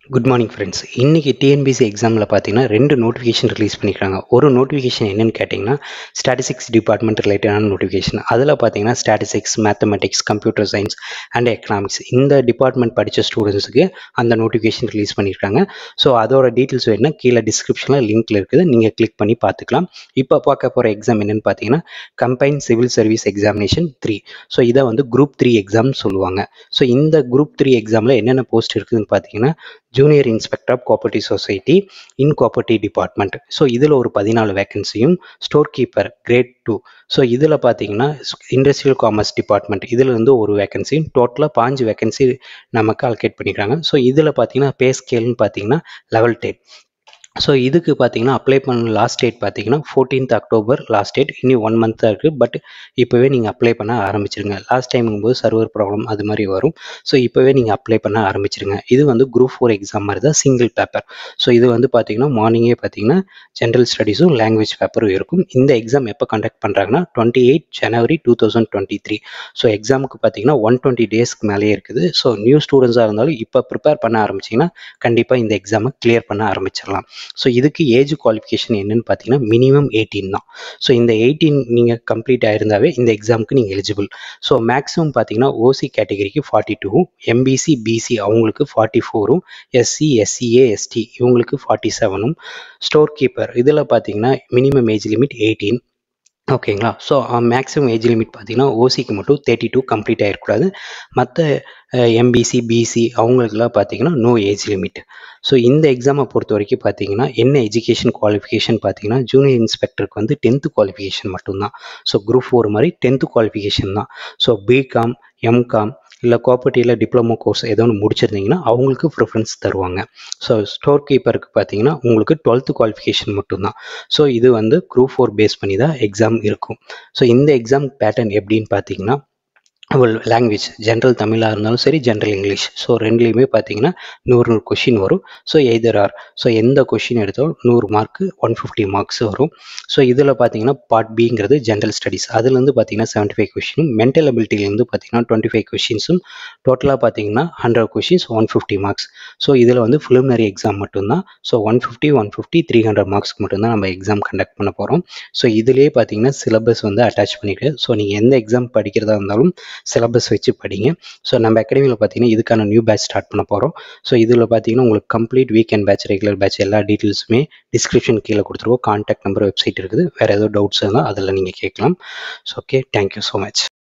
good morning friends இன்றைக்கி TNPSC எக்ஸாமில் பார்த்தீங்கன்னா ரெண்டு நோட்டிஃபிகேஷன் ரிலீஸ் பண்ணியிருக்காங்க ஒரு நோட்டிஃபிகேஷன் என்னென்னு கேட்டிங்கன்னா ஸ்டாட்டிஸ்டிக்ஸ் டிபார்ட்மெண்ட் ரிலேட்டடான நோட்டிஃபிகேஷன் அதில் பார்த்தீங்கன்னா statistics mathematics computer science and economics இந்த டிபார்ட்மெண்ட் படித்த ஸ்டூடெண்ட்ஸுக்கு அந்த நோட்டிஃபிகேஷன் ரிலீஸ் பண்ணியிருக்காங்க ஸோ அதோட டீட்டெயில்ஸ் வேணுன்னா கீழே டிஸ்கிரிப்ஷனில் லிங்க்கில் இருக்குது நீங்கள் கிளிக் பண்ணி பார்த்துக்கலாம் இப்போ பார்க்க போகிற எக்ஸாம் என்னென்னு பார்த்தீங்கன்னா combine civil service examination three so இதை வந்து குரூப் த்ரீ எக்ஸாம்னு சொல்லுவாங்க ஸோ இந்த குரூப் த்ரீ எக்ஸாமில் என்னென்ன போஸ்ட் இருக்குதுன்னு பார்த்தீங்கன்னா junior inspector of cooperative society in cooperative department so இதில் ஒரு பதினாலு வேகன்சியும் store keeper grade two so இதில் பார்த்தீங்கன்னா இண்டஸ்ட்ரியல் காமர்ஸ் டிபார்ட்மெண்ட் இதில் இருந்து ஒரு வேகன்சியும் டோட்டலாக பாஞ்சு வேகன்சி நமக்கு அலோகேட் பண்ணிக்கிறாங்க ஸோ இதில் பார்த்தீங்கன்னா பே ஸ்கேல்னு பார்த்தீங்கன்னா லெவல் டென் ஸோ இதுக்கு பார்த்தீங்கன்னா அப்ளை பண்ண லாஸ்ட் டேட் பார்த்தீங்கன்னா ஃபோர்டீன்த் அக்டோபர் லாஸ்ட் டேட் இனி ஒன் மந்த் தான் இருக்குது பட் இப்போவே நீங்கள் அப்ளை பண்ண ஆரம்பிச்சிருங்க லாஸ்ட் டைமுங்கும் போது சர்வர் ப்ராப்ளம் அது மாதிரி வரும் ஸோ இப்போவே நீங்கள் அப்ளை பண்ண ஆரம்பிச்சிருங்க இது வந்து குரூப் ஃபோர் எக்ஸாம் மாதிரி தான் சிங்கிள் பேப்பர் ஸோ இது வந்து பார்த்தீங்கன்னா மார்னிங்கே பார்த்தீங்கன்னா ஜென்ரல் ஸ்டடீஸும் லாங்குவேஜ் பேப்பரும் இருக்கும் இந்த எக்ஸாம் எப்போ கண்டக்ட் பண்ணுறாங்கன்னா twenty eight January two thousand twenty three so எக்ஸாமுக்கு பார்த்தீங்கன்னா ஒன் டுவெண்ட்டி டேஸ்க்கு மேலேயே இருக்குது ஸோ நியூ ஸ்டூடெண்ட்ஸாக இருந்தாலும் இப்போ ப்ரிப்பேர் பண்ண ஆரம்பிச்சிங்கன்னா கண்டிப்பாக இந்த எக்ஸாமை கிளியர் பண்ண ஆரம்பிச்சிடலாம் ஸோ இதுக்கு ஏஜ் குவாலிஃபிகேஷன் என்னன்னு பார்த்தீங்கன்னா மினிமம் எயிட்டீன் தான் ஸோ இந்த எயிட்டீன் நீங்கள் கம்ப்ளீட் ஆயிருந்தாவே இந்த எக்ஸாமுக்கு நீங்கள் எலிஜிபிள் ஸோ மேக்ஸிமம் பார்த்தீங்கன்னா ஓசி கேட்டகரிக்கு ஃபார்ட்டி டூவும் எம்பிசி பிசி அவங்களுக்கு ஃபார்ட்டி ஃபோரும் எஸ்சி எஸ்சிஏ எஸ்டி இவங்களுக்கு ஃபார்ட்டி செவனும் ஸ்டோர் கீப்பர் இதில் பார்த்தீங்கன்னா மினிமம் ஏஜ் லிமிட் எயிட்டீன் ஓகேங்களா ஸோ மேக்ஸிமம் ஏஜ் லிமிட் பார்த்தீங்கன்னா ஓசிக்கு மட்டும் தேர்ட்டி டூ கம்ப்ளீட் ஆகிருக்கூடாது மற்ற எம்பிசி பிசி அவங்களுக்குலாம் பார்த்தீங்கன்னா நோ ஏஜ் லிமிட் ஸோ இந்த எக்ஸாமை பொறுத்த வரைக்கும் பார்த்தீங்கன்னா என்ன எஜுகேஷன் குவாலிஃபிகேஷன் பார்த்தீங்கன்னா ஜூனியர் இன்ஸ்பெக்டருக்கு வந்து டென்த்து குவாலிஃபிகேஷன் மட்டும்தான் ஸோ குரூப் ஃபோர் மாதிரி டென்த்து குவாலிஃபிகேஷன் தான் ஸோ பிகாம் எம்காம் இல்லை கோஆபரேட்டிவில் டிப்ளமோ கோர்ஸ் ஏதோ ஒன்று முடிச்சிருந்தீங்கன்னா அவங்களுக்கு ப்ரிஃபரன்ஸ் தருவாங்க ஸோ ஸ்டோர் கீப்பருக்கு பார்த்தீங்கன்னா உங்களுக்கு டுவெல்த்து குவாலிஃபிகேஷன் மட்டும்தான் ஸோ இது வந்து குரூப் ஃபோர் பேஸ் பண்ணி தான் எக்ஸாம் இருக்கும் ஸோ இந்த எக்ஸாம் பேட்டர்ன் எப்படின்னு பார்த்தீங்கன்னா லாங்குவேஜ் ஜென்ரல் தமிழாக இருந்தாலும் சரி ஜென்ரல் இங்கிலீஷ் ஸோ ரெண்டுலேயுமே பார்த்தீங்கன்னா நூறு நூறு கொஷின் வரும் ஸோ எய்தர் ஆர் ஸோ எந்த கொஷின் எடுத்தாலும் நூறு மார்க்கு ஒன் ஃபிஃப்டி மார்க்ஸ் வரும் ஸோ இதில் பார்த்தீங்கன்னா பார்ட் பிங்கிறது ஜென்ரல் ஸ்டடீஸ் அதுலேருந்து பார்த்தீங்கன்னா செவன்ட்டி ஃபைவ் கொஷினும் மென்டல் அபிலிட்டிலேருந்து பார்த்தீங்கன்னா டுவெண்ட்டி ஃபைவ் கொஷின்ஸும் டோட்டலாக பார்த்தீங்கன்னா hundred questions one fifty marks so இதில் வந்து ஃபிலிமினரி எக்ஸாம் மட்டும்தான் so one fifty one fifty three hundred மார்க்ஸ்க்கு மட்டும்தான் நம்ம எக்ஸாம் கண்டக்ட் பண்ண போகிறோம் ஸோ இதிலே பார்த்தீங்கன்னா சிலபஸ் வந்து அட்டாச் பண்ணிருக்கு ஸோ நீங்கள் எந்த எக்ஸாம் படிக்கிறதா இருந்தாலும் சிலபஸ் வச்சு படிங்க ஸோ நம்ம அகாடமியில் பார்த்தீங்கன்னா இதுக்கான நியூ பேட்ச் ஸ்டார்ட் பண்ண போகிறோம் ஸோ இதில் பார்த்தீங்கன்னா உங்களுக்கு complete weekend batch regular batch எல்லா டீட்டெயில்ஸுமே டிஸ்கிரிப்ஷன் கீழே கொடுத்துருவோம் கான்டாக்ட் நம்பர் வெப்சைட் இருக்குது வேறு ஏதோ டவுட்ஸ் இருந்தால் அதில் நீங்கள் கேட்கலாம் so okay thank you so much